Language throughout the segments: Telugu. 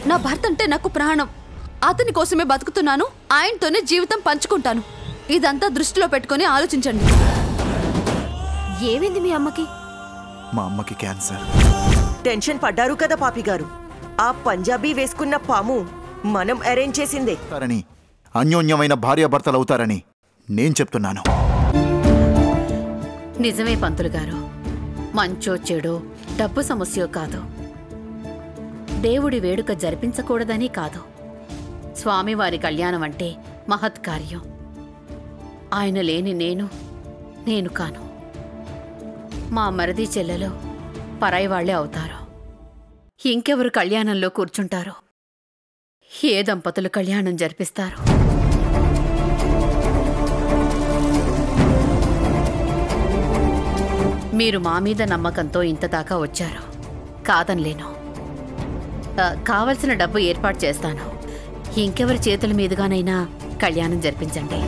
నా భర్త అంటే నాకు ప్రాణం అతని కోసమే బతుకుతున్నాను ఆయనతోనే జీవితం పంచుకుంటాను ఇదంతా దృష్టిలో పెట్టుకొని ఆలోచించండి ఏమైంది మీ అమ్మకి మా అమ్మకి క్యాన్సర్ టెన్షన్ పడ్డారు కదా పాపి గారు ఆ పంజాబీ వేసుకున్న పాము మనం అరేంజ్ చేసిందే అవుతారని అన్యోన్యమైన భార్యాభర్తలు అవుతారని నేను చెప్తున్నాను నిజమే పంతులు గారు మంచో చెడో డబ్బు సమస్యో కాదు దేవుడి వేడుక జరిపించకూడదని కాదు స్వామివారి కళ్యాణం అంటే మహత్కార్యం ఆయన లేని నేను నేను కాను మా మరది చెల్లెలు పరాయి వాళ్లే అవుతారు ఇంకెవరు కళ్యాణంలో కూర్చుంటారో ఏ దంపతులు కళ్యాణం జరిపిస్తారు మీరు మా మీద నమ్మకంతో ఇంత దాకా వచ్చారు కాదనలేను ఆ, కావలసిన డబ్బు ఏర్పాటు చేస్తాను ఇంకెవరి చేతుల మీదుగానైనా కళ్యాణం జరిపించండి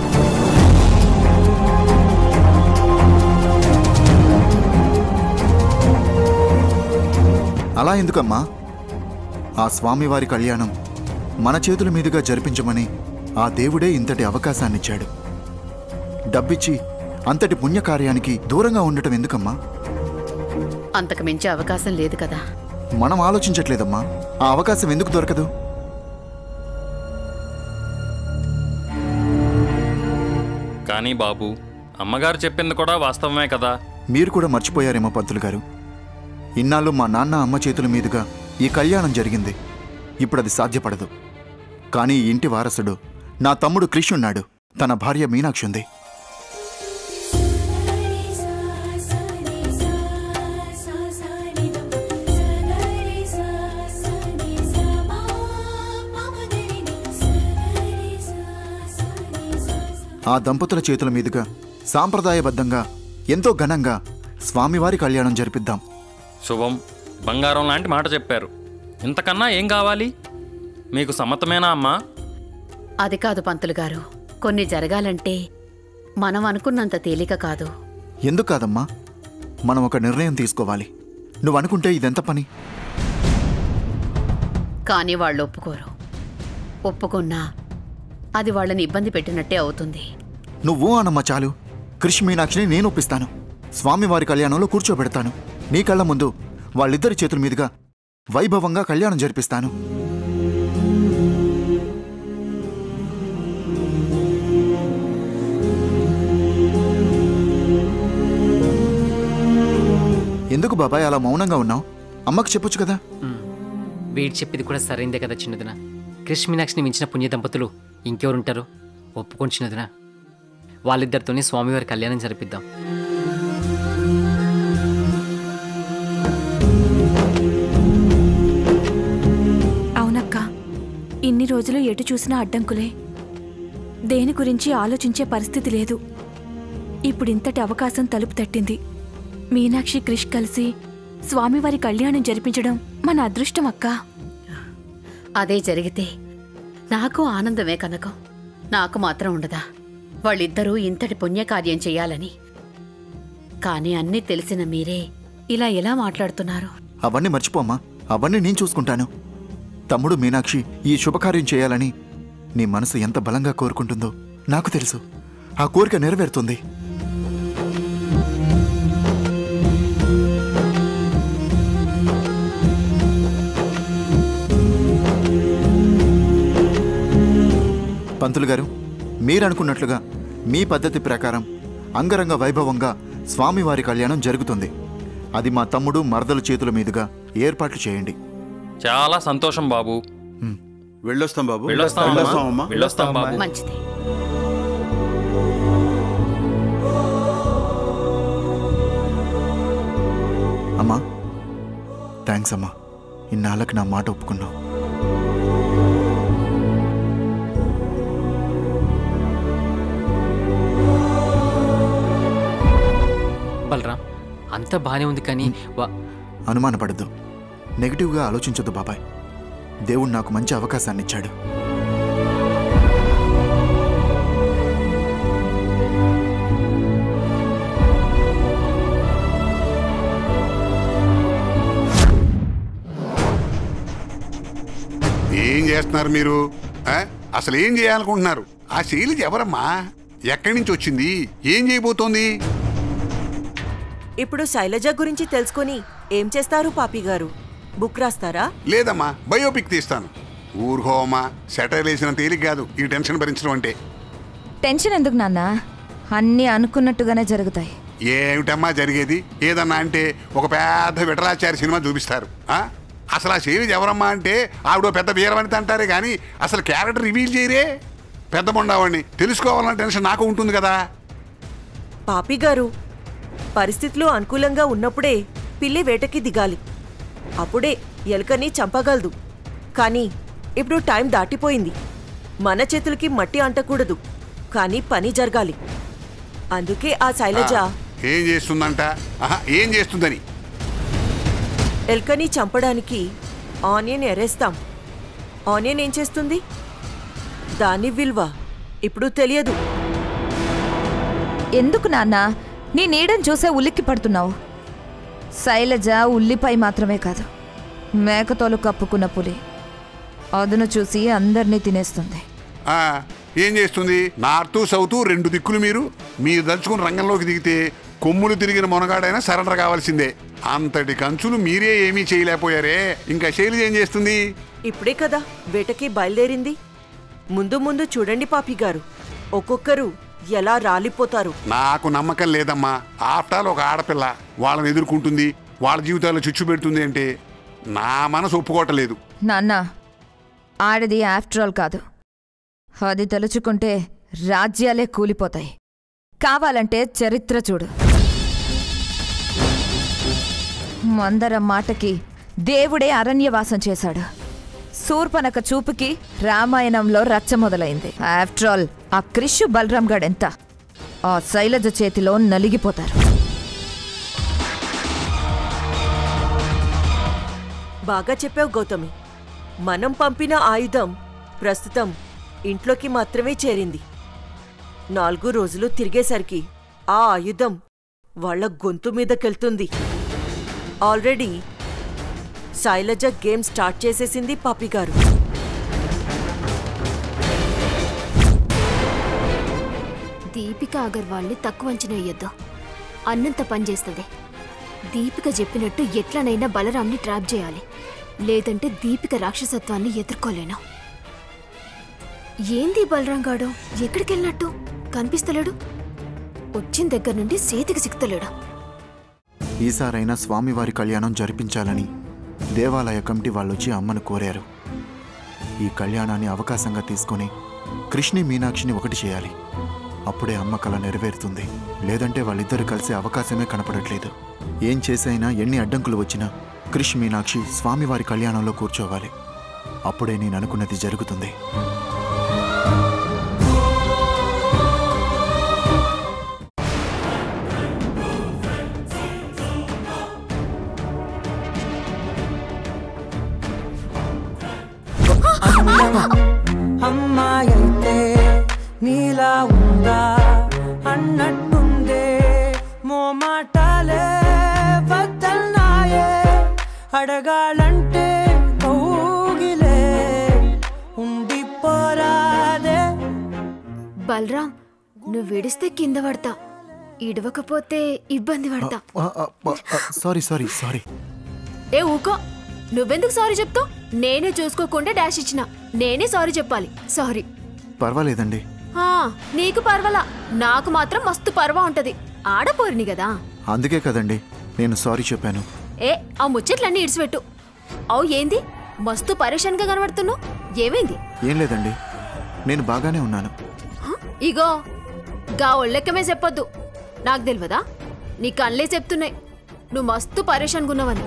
అలా ఎందుకమ్మా ఆ స్వామివారి కళ్యాణం మన చేతుల మీదుగా జరిపించమని ఆ దేవుడే ఇంతటి అవకాశాన్నిచ్చాడు డబ్బిచ్చి అంతటి పుణ్యకార్యానికి దూరంగా ఉండటం ఎందుకమ్మా అంతకు మించే అవకాశం లేదు కదా మనం ఆలోచించట్లేదమ్మా ఆ అవకాశం ఎందుకు దొరకదు కానీ బాబు అమ్మగారు చెప్పింది కూడా వాస్తవమే కదా మీరు కూడా మర్చిపోయారేమో పంతులు గారు ఇన్నాళ్ళు మా నాన్న అమ్మ చేతుల మీదుగా ఈ కళ్యాణం జరిగింది ఇప్పుడు అది సాధ్యపడదు కానీ ఈ ఇంటి వారసుడు నా తమ్ముడు క్రిష్ ఉన్నాడు తన భార్య మీనాక్షి ఉంది ఆ దంపతుల చేతుల మీదుగా సాంప్రదాయబద్ధంగా ఎంతో ఘనంగా స్వామివారి కళ్యాణం జరిపిద్దాం శుభం బంగారం లాంటి మాట చెప్పారు ఇంతకన్నా ఏం కావాలి మీకు సమ్మతమేనా అమ్మా అది కాదు పంతులు గారు కొన్ని జరగాలంటే మనం అనుకున్నంత తేలిక కాదు ఎందుకు కాదమ్మా మనం ఒక నిర్ణయం తీసుకోవాలి నువ్వు అనుకుంటే ఇదెంత పని కానీ వాళ్ళు ఒప్పుకోరు ఒప్పుకున్నా అది వాళ్ళని ఇబ్బంది పెట్టినట్టే అవుతుంది నువ్వు అనమ్మా చాలు కృషి మీనాక్షిని నేను ఒప్పిస్తాను స్వామివారి కళ్యాణంలో కూర్చోబెడతాను నీ కళ్ళ ముందు వాళ్ళిద్దరి చేతుల మీదుగా వైభవంగా కళ్యాణం జరిపిస్తాను ఎందుకు బాబాయ్ అలా మౌనంగా ఉన్నావు అమ్మకు చెప్పొచ్చు కదా వీడు చెప్పింది కూడా సరైందే కదా చిన్నదిన కృష్ణ మీనాక్షిని మించిన పుణ్య దంపతులు ఇంకెవరుంటారు ఒప్పుకొని చిన్నదిన వాళ్ళిద్దరితోనే స్వామివారి కళ్యాణం జరిపిద్దాం అవునక్క ఇన్ని రోజులు ఎటు చూసినా అడ్డంకులే దేని గురించి ఆలోచించే పరిస్థితి లేదు ఇప్పుడు ఇంతటి అవకాశం తలుపు తట్టింది మీనాక్షి క్రిష్ కలిసి స్వామివారి కళ్యాణం జరిపించడం మన అదృష్టం అక్కా అదే జరిగితే నాకు ఆనందమే కనకం నాకు మాత్రం ఉండదా వాళ్ళిద్దరూ ఇంతటి పుణ్యకార్యం చెయ్యాలని కానీ అన్నీ తెలిసిన మీరే ఇలా ఎలా మాట్లాడుతున్నారు అవన్నీ మర్చిపోమ్మా అవన్నీ నేను చూసుకుంటాను తమ్ముడు మీనాక్షి ఈ శుభకార్యం చేయాలని నీ మనసు ఎంత బలంగా కోరుకుంటుందో నాకు తెలుసు ఆ కోరిక నెరవేరుతుంది పంతులు గారు మీరనుకున్నట్లుగా మీ పద్ధతి ప్రకారం అంగరంగ వైభవంగా స్వామివారి కళ్యాణం జరుగుతుంది అది మా తమ్ముడు మరదల చేతుల మీదుగా ఏర్పాట్లు చేయండి చాలా సంతోషం బాబు వెళ్ళొస్తాం బాబు వెళ్ళొస్తాం వెళ్ళొస్తామమ్మా వెళ్ళొస్తాం బాబు మంచిది అమ్మా థ్యాంక్స్ అమ్మా ఇన్నాళ్ళకి నా మాట ఒప్పుకున్నావు బలరాం అంతా బాగానే ఉంది కానీ వా అనుమానపడద్దు నెగిటివ్గా ఆలోచించొద్దు బాబాయ్ దేవుడు నాకు మంచి అవకాశాన్ని ఇచ్చాడు ఏం చేస్తున్నారు మీరు ఆ? అసలు ఏం చేయాలనుకుంటున్నారు ఆ శైలిజ ఎవరమ్మా ఎక్కడి నుంచి వచ్చింది ఏం చేయబోతోంది ఇప్పుడు శైలజ గురించి తెలుసుకొని ఏం చేస్తారు పాపి గారు బుక్ రాస్తారా లేదమ్మా బయోపిక్ తీస్తాను ఊరుకోమా సెటైర్ వేసిన తేలిక కాదు ఈ టెన్షన్ భరించడం అంటే టెన్షన్ ఎందుకు నాన్న అన్నీ అనుకున్నట్టుగానే జరుగుతాయి ఏమిటమ్మా జరిగేది ఏదన్నా అంటే ఒక పెద్ద విఠలాచారి సినిమా చూపిస్తారు ఆ? అసలు ఆ శైలిజ ఎవరమ్మా అంటే ఆవిడ పెద్ద వీరవనిత అంటారే కానీ అసలు క్యారెక్టర్ రివీల్ చేయరే పెద్ద మొండావాడిని తెలుసుకోవాలన్న టెన్షన్ నాకు ఉంటుంది కదా పాపి గారు పరిస్థితులు అనుకూలంగా ఉన్నప్పుడే పిల్లి వేటకి దిగాలి అప్పుడే ఎలుకని చంపగలదు కానీ ఇప్పుడు టైం దాటిపోయింది మన చేతులకి మట్టి అంటకూడదు కానీ పని జరగాలి అందుకే ఆ శైలజ ఆ, ఏం చేస్తుందంట ఆహా, ఏం చేస్తుందని ఎలుకని చంపడానికి ఆనియన్ ఎరేస్తాం ఆనియన్ ఏం చేస్తుంది దాని విలువ ఇప్పుడు తెలియదు ఎందుకు నాన్న నీ నీడని చూసే ఉలిక్కి పడుతున్నావు శైలజ ఉల్లిపై మాత్రమే కాదు మేకతోలు కప్పుకున్న పులి అదును చూసి అందరినీ తినేస్తుంది ఆ, ఏం చేస్తుంది నార్త్ సౌత్ రెండు దిక్కులు మీరు మీరు దలుచుకుని రంగంలోకి దిగితే కొమ్ములు తిరిగిన మొనగాడైనా సరెండర్ కావాల్సిందే అంతటి కంచులు మీరే ఏమీ చేయలేకపోయారే ఇంకా శైలి ఏం చేస్తుంది ఇప్పుడే కదా వేటకి బయలుదేరింది ముందు ముందు చూడండి పాపి గారు ఒక్కొక్కరు ఎలా రాలిపోతారు నాకు నమ్మకం లేదమ్మా ఆఫ్టర్ ఆల్ ఒక ఆడపిల్ల వాళ్ళని ఎదుర్కొంటుంది వాళ్ళ జీవితాల్లో చిచ్చు పెడుతుంది అంటే నా మనసు ఒప్పుకోవట్లేదు నాన్న ఆడది ఆఫ్టర్ ఆల్ కాదు అది తలుచుకుంటే రాజ్యాలే కూలిపోతాయి కావాలంటే చరిత్ర చూడు మందర మాటకి దేవుడే అరణ్యవాసం చేశాడు శూర్పనక చూపుకి రామాయణంలో రచ్చ మొదలైంది ఆఫ్టర్ ఆల్ ఆ క్రిషు బలరాం గడెంత ఆ శైలజ చేతిలో నలిగిపోతారు బాగా చెప్పావు గౌతమి మనం పంపిన ఆయుధం ప్రస్తుతం ఇంట్లోకి మాత్రమే చేరింది నాలుగు రోజులు తిరిగేసరికి ఆ ఆయుధం వాళ్ళ గొంతు మీదకెళ్తుంది ఆల్రెడీ శైలజ గేమ్ స్టార్ట్ చేసేసింది పాపి గారు దీపిక అగర్వాల్ని తక్కువ అంచనా వేయొద్దు అన్నంత పనిచేస్తుంది దీపిక చెప్పినట్టు ఎట్లనైనా బలరాంని ట్రాప్ చేయాలి లేదంటే దీపిక రాక్షసత్వాన్ని ఎదుర్కోలేను ఏంది బలరాం గాడు ఎక్కడికెళ్ళినట్టు కనిపిస్తలేడు వచ్చిన దగ్గర నుండి సేతికి సిక్తలేడు ఈసారైనా స్వామివారి కళ్యాణం జరిపించాలని దేవాలయ కమిటీ వాళ్ళొచ్చి అమ్మను కోరారు ఈ కళ్యాణాన్ని అవకాశంగా తీసుకొని కృష్ణి మీనాక్షిని ఒకటి చేయాలి అప్పుడే అమ్మ కళ నెరవేరుతుంది లేదంటే వాళ్ళిద్దరు కలిసే అవకాశమే కనపడట్లేదు ఏం చేసైనా ఎన్ని అడ్డంకులు వచ్చినా కృష్ మీనాక్షి స్వామివారి కళ్యాణంలో కూర్చోవాలి అప్పుడే నేను అనుకున్నది జరుగుతుంది అమ్మాయైతే నీలా ఉందా అన్నట్టుందే మోమాటాలే వద్దన్నాయే అడగాలంటే కౌగిలే ఉండిపోరాదే బలరాం నువ్వు విడిస్తే కింద పడతా ఇడవకపోతే ఇబ్బంది పడతా సారీ సారీ సారీ ఏ ఊకో నువ్వెందుకు సారీ చెప్తావు నేనే చూసుకోకుండా డాష్ ఇచ్చిన నేనే సారీ చెప్పాలి సారీ పర్వాలేదండి ఆ, నీకు పర్వాలా నాకు మాత్రం మస్తు పర్వా ఉంటది ఆడపోరిని కదా అందుకే కదండి నేను సారీ చెప్పాను ఏ ఆ ముచ్చట్లన్నీ ఇడిచిపెట్టు అవు ఏంది మస్తు పరేషాన్గా కనబడుతున్నావు ఏమైంది ఏం లేదండి నేను బాగానే ఉన్నాను హ? ఇగో గా ఒళ్ళెక్కమే చెప్పొద్దు నాకు తెలియదా నీ కళ్ళే చెప్తున్నాయి నువ్వు మస్తు పరేషాన్గా ఉన్నావని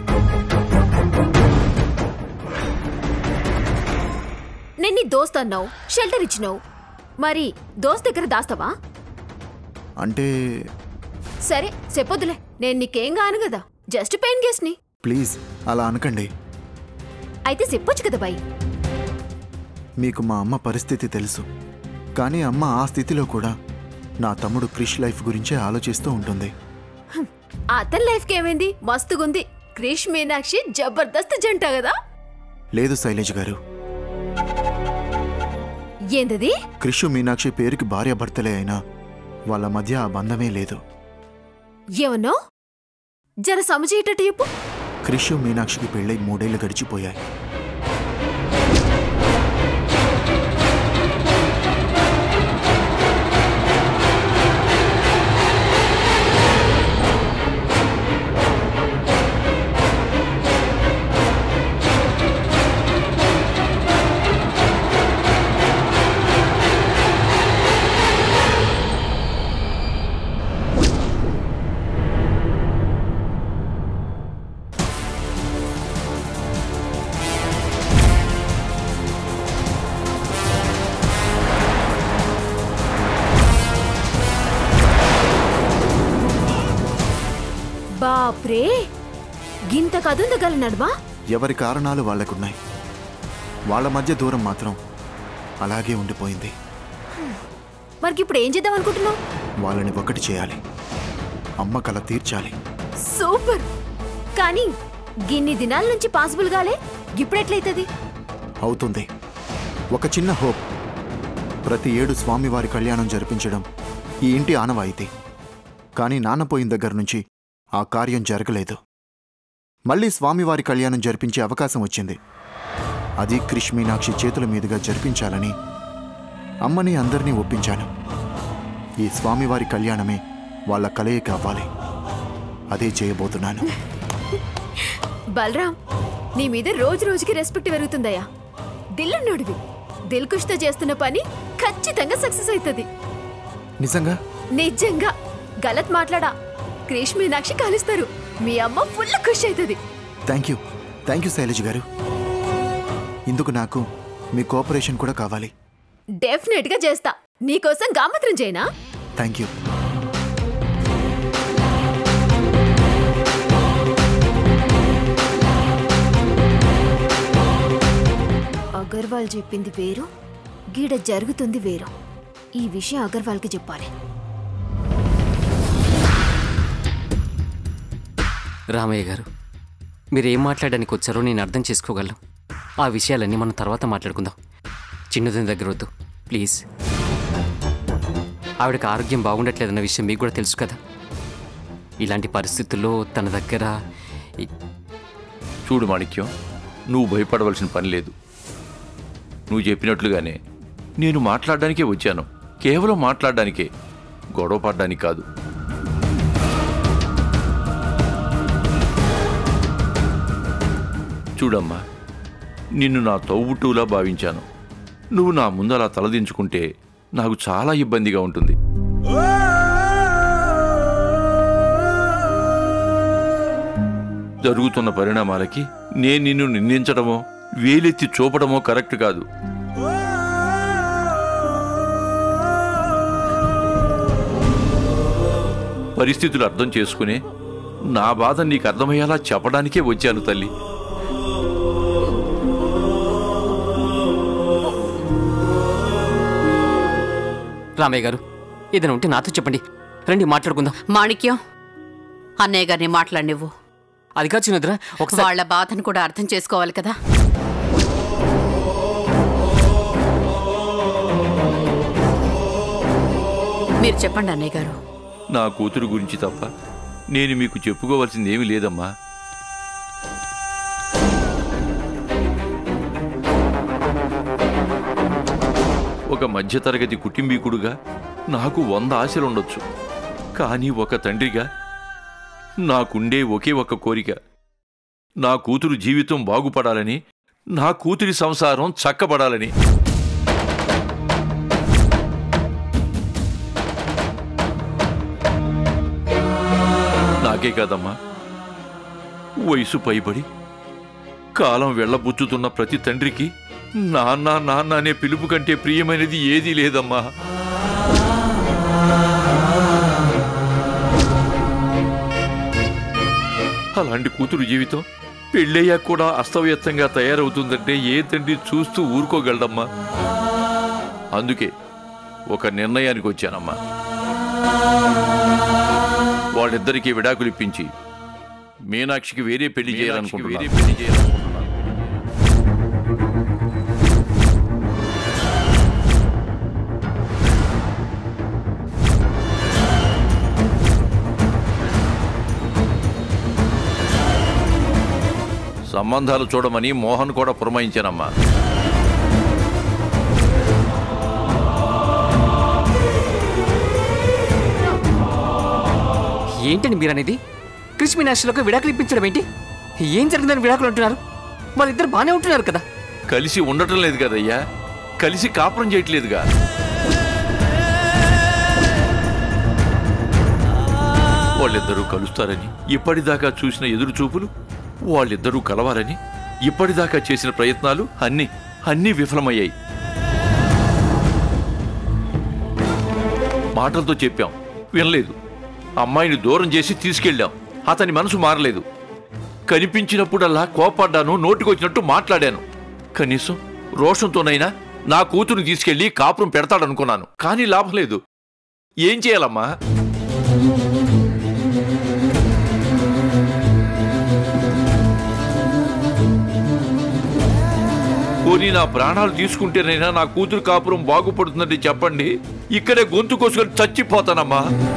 నేను నీ దోస్త్ అన్నావు షెల్టర్ ఇచ్చినావు మరి దోస్త్ దగ్గర దాస్తావా అంటే సరే చెప్పొద్దులే నేను నీకేం కాను కదా జస్ట్ పెయిన్ గేస్ని ప్లీజ్ అలా అనకండి అయితే చెప్పొచ్చు కదా బాయ్ మీకు మా అమ్మ పరిస్థితి తెలుసు కానీ అమ్మ ఆ స్థితిలో కూడా నా తమ్ముడు క్రిష్ లైఫ్ గురించే ఆలోచిస్తూ ఉంటుంది అతని లైఫ్కి ఏమైంది మస్తుగుంది క్రిష్ మీనాక్షి జబర్దస్త్ జంట కదా లేదు శైలేష్ గారు ఏందది క్రిషు మీనాక్షి పేరుకి భార్యాభర్తలే అయినా వాళ్ళ మధ్య ఆ బంధమే లేదు ఏమన్నావు జర సమచేయటట్టు చెప్పు క్రిషు మీనాక్షికి పెళ్ళై మూడేళ్లు గడిచిపోయాయి బాప్రే గింత కదుందగల నడుమా ఎవరి కారణాలు వాళ్ళకున్నాయి వాళ్ళ మధ్య దూరం మాత్రం అలాగే ఉండిపోయింది మరికి ఇప్పుడు ఏం చేద్దాం అనుకుంటున్నావు వాళ్ళని ఒకటి చేయాలి అమ్మ కల తీర్చాలి సూపర్ కానీ గిన్ని దినాల నుంచి పాసిబుల్ గాలే ఇప్పుడెట్లయితది అవుతుంది ఒక చిన్న హోప్ ప్రతి ఏడు స్వామివారి కళ్యాణం జరిపించడం ఈ ఇంటి ఆనవాయితీ కానీ నాన్న పోయిన దగ్గర నుంచి ఆ కార్యం జరగలేదు మళ్ళీ స్వామివారి కళ్యాణం జరిపించే అవకాశం వచ్చింది అది క్రిష్ మీనాక్షి చేతుల మీదుగా జరిపించాలని అమ్మని అందరినీ ఒప్పించాను ఈ స్వామివారి కళ్యాణమే వాళ్ళ కలయిక అవ్వాలి అదే చేయబోతున్నాను బలరాం నీ మీద రోజు రోజుకి రెస్పెక్ట్ పెరుగుతుందయ్యా దిల్లున్నోడివి దిల్కుష్తో చేస్తున్న పని ఖచ్చితంగా సక్సెస్ అవుతుంది నిజంగా నిజంగా గలత్ మాట్లాడా క్రిష్ మీనాక్షి కలుస్తారు మీ అమ్మ ఫుల్ ఖుషి అవుతుంది thank you thank you Shailaj గారు ఇందుకు నాకు మీ కోఆపరేషన్ కూడా కావాలి డెఫినెట్ గా చేస్తా నీకోసం గామత్రం చేయనా థ్యాంక్ యూ అగర్వాల్ చెప్పింది వేరు గీడ జరుగుతుంది వేరు ఈ విషయం అగర్వాల్కి చెప్పాలి రామయ్య గారు మీరు ఏం మాట్లాడడానికి వచ్చారో నేను అర్థం చేసుకోగలను ఆ విషయాలన్నీ మనం తర్వాత మాట్లాడుకుందాం చిన్నదని దగ్గర వద్దు ప్లీజ్ ఆవిడకి ఆరోగ్యం బాగుండట్లేదన్న విషయం మీకు కూడా తెలుసు కదా ఇలాంటి పరిస్థితుల్లో తన దగ్గర ఈ- చూడు మాణిక్యం నువ్వు భయపడవలసిన పని లేదు నువ్వు చెప్పినట్లుగానే నేను మాట్లాడడానికే వచ్చాను కేవలం మాట్లాడడానికే గొడవ పడడానికి కాదు చూడమ్మా నిన్ను నా తోబుట్టువులా భావించాను నువ్వు నా ముందు అలా తలదించుకుంటే నాకు చాలా ఇబ్బందిగా ఉంటుంది జరుగుతున్న పరిణామాలకి నేను నిన్ను నిందించడమో వేలెత్తి చూపడమో కరెక్ట్ కాదు పరిస్థితులు అర్థం చేసుకుని నా బాధ నీకు అర్థమయ్యేలా చెప్పడానికే వచ్చాను తల్లి రామయ్య గారు ఏదైనా ఉంటే నాతో చెప్పండి రండి మాట్లాడుకుందాం మాణిక్యం అన్నయ్య గారిని మాట్లాడినివ్వు అది కాదు చిన్నదిరా ఒకసారి వాళ్ళ బాధను కూడా అర్థం చేసుకోవాలి కదా మీరు చెప్పండి అన్నయ్య గారు నా కూతురు గురించి తప్ప నేను మీకు చెప్పుకోవాల్సింది ఏమీ లేదమ్మా ఒక మధ్యతరగతి కుటుంబీకుడుగా నాకు వంద ఆశలు ఉండొచ్చు కానీ ఒక తండ్రిగా నాకుండే ఒకే ఒక కోరిక నా కూతురు జీవితం బాగుపడాలని నా కూతురి సంసారం చక్కబడాలని నాకే కాదమ్మా వయసు పైబడి కాలం వెళ్ళబుచ్చుతున్న ప్రతి తండ్రికి నాన్న నాన్న అనే పిలుపు కంటే ప్రియమైనది ఏదీ లేదమ్మా అలాంటి కూతురు జీవితం పెళ్ళయ్యాక కూడా అస్తవ్యస్తంగా తయారవుతుందంటే ఏ తండ్రి చూస్తూ ఊరుకోగలడమ్మా అందుకే ఒక నిర్ణయానికి వచ్చానమ్మా వాళ్ళిద్దరికీ విడాకులు ఇప్పించి మీనాక్షికి వేరే పెళ్లి చేయాలనుకుంటున్నాను వేరే పెళ్లి చేయాలనుకుంటున్నాను సంబంధాలు చూడమని మోహన్ కూడా పురమాయించానమ్మా ఏంటండి మీరు అనేది కృష్ణ మీనాక్షిలకు విడాకులు ఇప్పించడం ఏంటి ఏం జరిగిందని విడాకులు అంటున్నారు వాళ్ళిద్దరు బాగానే ఉంటున్నారు కదా కలిసి ఉండటం లేదు కదయ్యా కలిసి కాపురం చేయట్లేదుగా వాళ్ళిద్దరూ కలుస్తారని ఇప్పటిదాకా చూసిన ఎదురు చూపులు వాళ్ళిద్దరూ కలవాలని ఇప్పటిదాకా చేసిన ప్రయత్నాలు అన్నీ అన్నీ విఫలమయ్యాయి మాటలతో చెప్పాం వినలేదు అమ్మాయిని దూరం చేసి తీసుకెళ్ళాం అతని మనసు మారలేదు కనిపించినప్పుడల్లా కోపడ్డాను నోటికొచ్చినట్టు మాట్లాడాను కనీసం రోషంతోనైనా నా కూతురు తీసుకెళ్లి కాపురం పెడతాడనుకున్నాను కానీ లాభం లేదు ఏం చేయాలమ్మా పోనీ నా ప్రాణాలు తీసుకుంటేనైనా నా కూతురు కాపురం బాగుపడుతుందని చెప్పండి ఇక్కడే గొంతు కోసుకొని చచ్చిపోతానమ్మా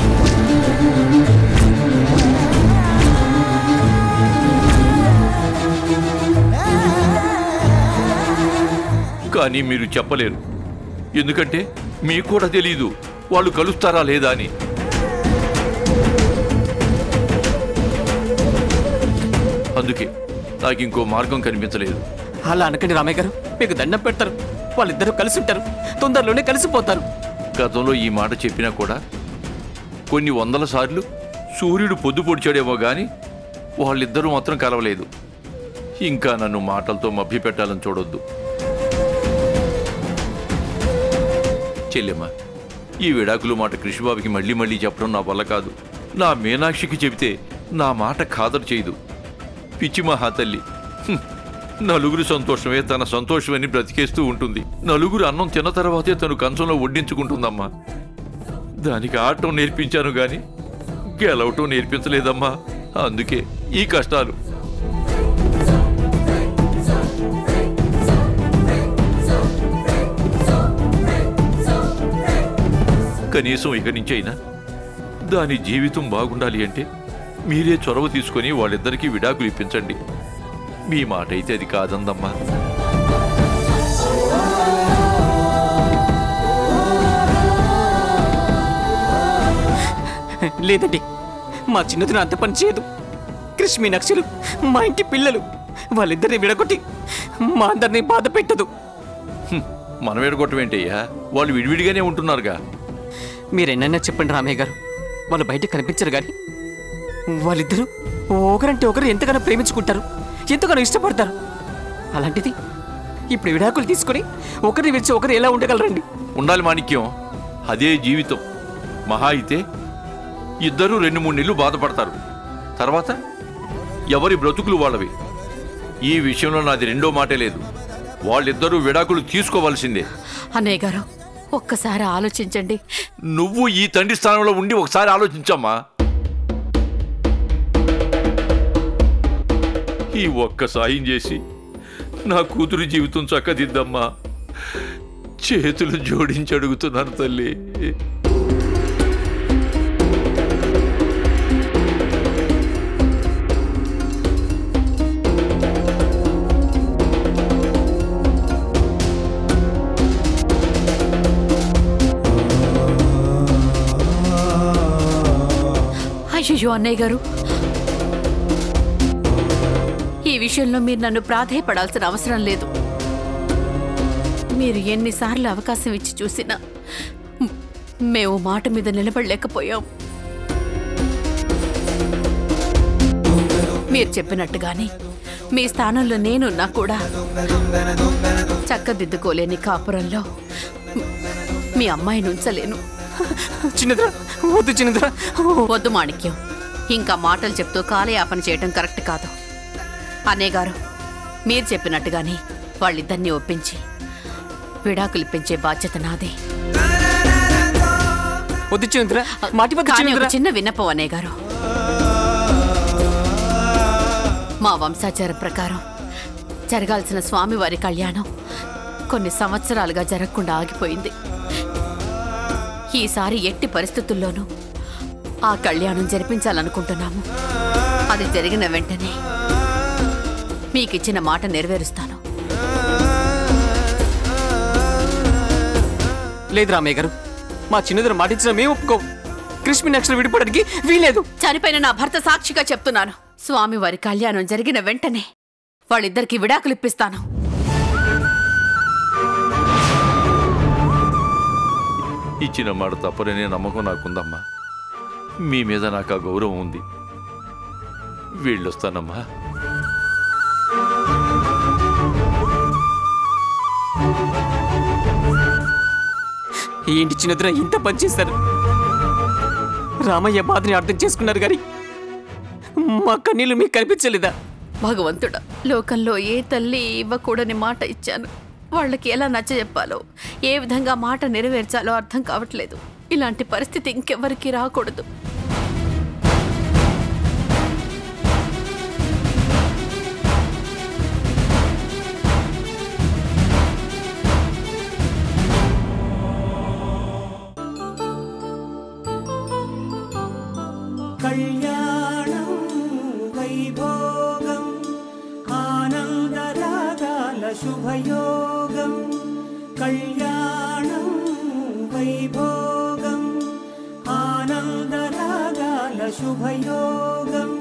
కానీ మీరు చెప్పలేరు ఎందుకంటే మీకు కూడా తెలియదు వాళ్ళు కలుస్తారా లేదా అని అందుకే నాకు ఇంకో మార్గం కనిపించలేదు అలా అనకండి రామయ్య గారు మీకు దండం పెడతారు వాళ్ళిద్దరూ కలిసి ఉంటారు తొందరలోనే కలిసిపోతారు గతంలో ఈ మాట చెప్పినా కూడా కొన్ని వందల సార్లు సూర్యుడు పొద్దు పొడిచాడేమో గాని వాళ్ళిద్దరూ మాత్రం కలవలేదు ఇంకా నన్ను మాటలతో మభ్యపెట్టాలని చూడొద్దు చెల్లెమ్మ ఈ విడాకులు మాట కృష్ణబాబుకి మళ్ళీ మళ్ళీ చెప్పడం నా వల్ల కాదు నా మీనాక్షికి చెబితే నా మాట ఖాదరు చేయదు పిచ్చి మహాతల్లి హ్మ్. నలుగురు సంతోషమే తన సంతోషమని బ్రతికేస్తూ ఉంటుంది నలుగురు అన్నం తిన్న తర్వాతే తను కంచంలో వడ్డించుకుంటుందమ్మా దానికి ఆడటం నేర్పించాను గాని గెలవటం నేర్పించలేదమ్మా అందుకే ఈ కష్టాలు కనీసం ఇక నుంచైనా దాని జీవితం బాగుండాలి అంటే మీరే చొరవ తీసుకొని వాళ్ళిద్దరికీ విడాకులు ఇప్పించండి మీ మాట అయితే అది కాదందమ్మా లేదండి మా చిన్నదిన అంత పని చేయదు కృష్ణ మీనాక్షులు మా ఇంటి పిల్లలు వాళ్ళిద్దరిని విడగొట్టి మా అందరినీ బాధ పెట్టదు హ్మ్, మనం ఎడగొట్టమేంటయ్యా వాళ్ళు విడివిడిగానే ఉంటున్నారుగా మీరెన్నైనా చెప్పండి రామయ్య గారు వాళ్ళు బయట కనిపించరు కానీ వాళ్ళిద్దరూ ఒకరంటే ఒకరు ఎంతగానో ప్రేమించుకుంటారు ఎంతగానో ఇష్టపడతారు అలాంటిది ఇప్పుడు విడాకులు తీసుకొని ఒకరిని విడిచి ఒకరు ఎలా ఉండగలరండి ఉండాలి మాణిక్యం అదే జీవితం మహా అయితే ఇద్దరూ రెండు మూడు నెలలు బాధపడతారు తర్వాత ఎవరి బ్రతుకులు వాళ్ళవి ఈ విషయంలో నాది రెండో మాటే లేదు వాళ్ళిద్దరూ విడాకులు తీసుకోవాల్సిందే అన్నయ్య గారు ఒక్కసారి ఆలోచించండి నువ్వు ఈ తండ్రి స్థానంలో ఉండి ఒకసారి ఆలోచించమ్మా ఈ ఒక్క సాయం చేసి నా కూతురు జీవితం చక్కదిద్దమ్మా చేతులు జోడించి అడుగుతున్నాను తల్లి అయ్యో అన్నయ్య గారు ఈ విషయంలో మీరు నన్ను ప్రాధేయపడాల్సిన అవసరం లేదు మీరు ఎన్నిసార్లు అవకాశం ఇచ్చి చూసినా మ్, మేము మాట మీద నిలబడలేకపోయాం మీరు చెప్పినట్టుగానే మీ స్థానంలో నేనున్నా కూడా చక్కదిద్దుకోలేని కాపురంలో మ్, మీ అమ్మాయిని ఉంచలేను చిన్నదిరా వద్దు చిన్నదిరా వద్దు మాణిక్యం ఇంకా మాటలు చెప్తూ కాలయాపన చేయడం కరెక్ట్ కాదు అన్నయ్య గారు మీరు చెప్పినట్టుగానే వాళ్ళిద్దరినీ ఒప్పించి విడాకులు ఇప్పించే బాధ్యత నాదే వద్దు చిన్నదిరా మాటి వద్దు కానీ ఒక చిన్నదిరా చిన్న విన్నపం అన్నయ్య గారు మా వంశాచారం ప్రకారం జరగాల్సిన స్వామివారి కళ్యాణం కొన్ని సంవత్సరాలుగా జరగకుండా ఆగిపోయింది ఈసారి ఎట్టి పరిస్థితుల్లోనూ ఆ కళ్యాణం జరిపించాలనుకుంటున్నాము అది జరిగిన వెంటనే మీకిచ్చిన మాట నెరవేరుస్తాను లేదు రామయ్య గారు మా చిన్నదిన మాటించిన మేము ఒప్పుకోం కృష్ణ నక్షలు విడిపోవడానికి వీలేదు చనిపోయిన నా భర్త సాక్షిగా చెప్తున్నాను స్వామి వారి కళ్యాణం జరిగిన వెంటనే వాళ్ళిద్దరికి విడాకులు ఇప్పిస్తాను ఇచ్చిన మాట తప్పరనే నమ్మకం నాకుందమ్మా మీ మీద నాకు ఆ గౌరవం ఉంది వెళ్ళొస్తానమ్మా ఏంటి చిన్నదిన ఇంత పని చేశారు రామయ్య బాధని అర్థం చేసుకున్నారు కానీ మా కన్నీళ్ళు మీకు కనిపించలేదా భగవంతుడా లోకంలో ఏ తల్లి ఇవ్వకూడని మాట ఇచ్చాను వాళ్ళకి ఎలా నచ్చ చెప్పాలో ఏ విధంగా మాట నెరవేర్చాలో అర్థం కావట్లేదు ఇలాంటి పరిస్థితి ఇంకెవ్వరికీ రాకూడదు కళ్యాణం వైభోగం ఆనందరాగాల శుభయోగం కళ్యాణం వైభోగం ఆనందరాగాల శుభయోగం